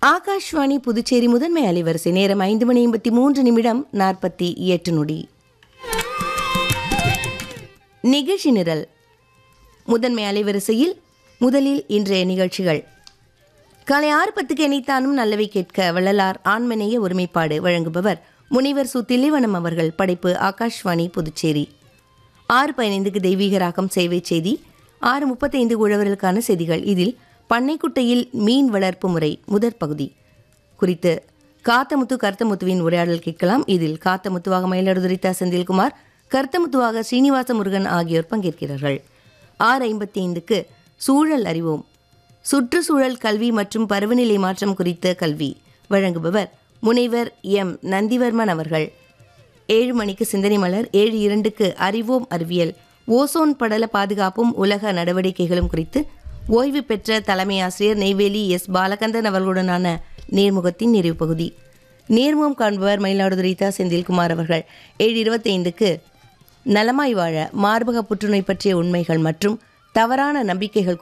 ஆகாஷ்வாணி புதுச்சேரி முதன்மை அலைவரிசை நேரம் ஐந்து மணி ஐம்பத்தி மூன்று நிமிடம் நாற்பத்தி எட்டு நொடி நிகழ்ச்சி நிரல் முதன்மை அலைவரிசையில் முதலில் இன்றைய நிகழ்ச்சிகள் காலை ஆறு பத்துக்கு இணைத்தானும் நல்லவை கேட்க வள்ளலார் ஆண்மநேய ஒருமைப்பாடு வழங்குபவர் முனிவர் சு தில்லிவனம் அவர்கள் படைப்பு ஆகாஷ்வாணி புதுச்சேரி ஆறு பதினைந்துக்கு தெய்வீக ராகம் சேவை செய்தி ஆறு முப்பத்தைந்து உழவர்களுக்கான செய்திகள் இதில் பண்ணைக்குட்டையில் மீன் வளர்ப்பு முறை முதற் பகுதி குறித்து காத்தமுத்து கருத்தமுத்துவின் உரையாடல் கேட்கலாம் இதில் காத்தமுத்துவாக மயிலாடுதுறை த. செந்தில்குமார் கருத்தமுத்துவாக ஸ்ரீனிவாச முருகன் ஆகியோர் பங்கேற்கிறார்கள் ஆறு ஐம்பத்தி ஐந்துக்கு சூழல் அறிவோம் சுற்றுச்சூழல் கல்வி மற்றும் பருவநிலை மாற்றம் குறித்த கல்வி வழங்குபவர் முனைவர் எம் நந்திவர்மன் அவர்கள் ஏழு மணிக்கு சிந்தனை மலர் ஏழு இரண்டுக்கு அறிவோம் அறிவியல் ஓசோன் படல பாதுகாப்பும் உலக நடவடிக்கைகளும் குறித்து ஓய்வு பெற்ற தலைமை ஆசிரியர் நெய்வேலி எஸ் பாலகந்தன் அவர்களுடனான நேர்முகத்தின் நிறைவு பகுதி நேர்முகம் காண்பவர் மயிலாடுதுறை தா செந்தில்குமார் அவர்கள் ஏழு இருபத்தைந்துக்கு நலமாய் வாழ மார்பக புற்றுநோய் பற்றிய உண்மைகள் மற்றும் தவறான நம்பிக்கைகள்